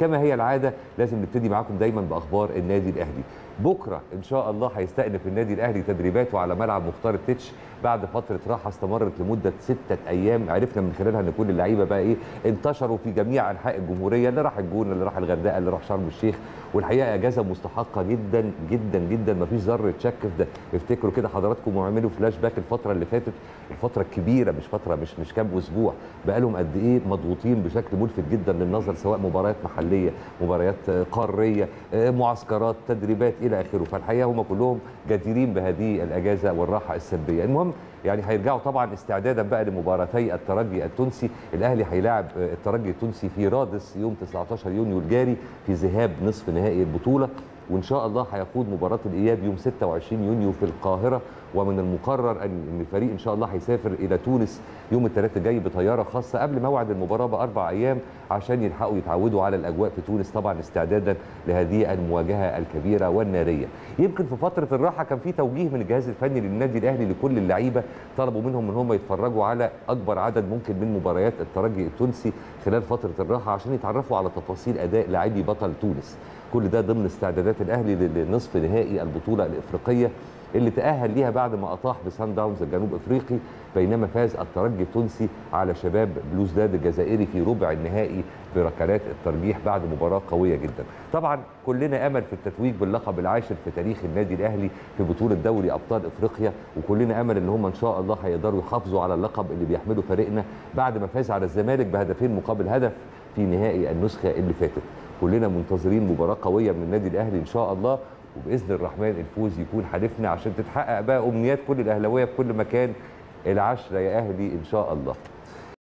كما هي العاده لازم نبتدي معاكم دايما باخبار النادي الاهلي بكره ان شاء الله هيستأنف النادي الاهلي تدريباته على ملعب مختار التتش بعد فتره راحه استمرت لمده سته ايام عرفنا من خلالها ان كل اللعيبه بقى ايه انتشروا في جميع انحاء الجمهوريه اللي راح الجونه اللي راح الغردقه اللي راح شرم الشيخ والحقيقه اجازه مستحقه جدا جدا جدا ما فيش ذره شك في ده افتكروا كده حضراتكم واعملوا فلاش باك الفتره اللي فاتت الفتره الكبيره مش فتره مش مش كام اسبوع بقى لهم قد ايه مضغوطين بشكل ملفت جدا للنظر سواء مباريات محليه مباريات قاريه معسكرات تدريبات الى اخره فالحقيقه هم كلهم جديرين بهذه الاجازه والراحه السلبيه المهم يعني هيرجعوا طبعا استعدادا بقى لمباراتي الترجي التونسي الاهلي هيلاعب الترجي التونسي في رادس يوم 19 يونيو الجاري في ذهاب نصف نهائي البطوله وان شاء الله هيخوض مباراه الاياب يوم 26 يونيو في القاهره ومن المقرر ان الفريق ان شاء الله هيسافر الى تونس يوم الثلاثاء الجاي بطياره خاصه قبل موعد المباراه باربع ايام عشان يلحقوا يتعودوا على الاجواء في تونس طبعا استعدادا لهذه المواجهه الكبيره والناريه. يمكن في فتره الراحه كان في توجيه من الجهاز الفني للنادي الاهلي لكل اللعيبه طلبوا منهم ان هم يتفرجوا على اكبر عدد ممكن من مباريات الترجي التونسي خلال فتره الراحه عشان يتعرفوا على تفاصيل اداء لاعبي بطل تونس. كل ده ضمن استعدادات الاهلي لنصف نهائي البطوله الافريقيه اللي تأهل ليها بعد ما أطاح بسان داونز الجنوب افريقي بينما فاز الترجي التونسي على شباب بلوزداد الجزائري في ربع النهائي بركلات الترجيح بعد مباراه قويه جدا. طبعا كلنا امل في التتويج باللقب العاشر في تاريخ النادي الاهلي في بطوله دوري ابطال افريقيا وكلنا امل ان هم ان شاء الله هيقدروا يحافظوا على اللقب اللي بيحمله فريقنا بعد ما فاز على الزمالك بهدفين مقابل هدف في نهائي النسخه اللي فاتت. كلنا منتظرين مباراه قويه من النادي الاهلي ان شاء الله وباذن الرحمن الفوز يكون حليفنا عشان تتحقق بقى امنيات كل الاهلاويه في كل مكان العشره يا اهلي ان شاء الله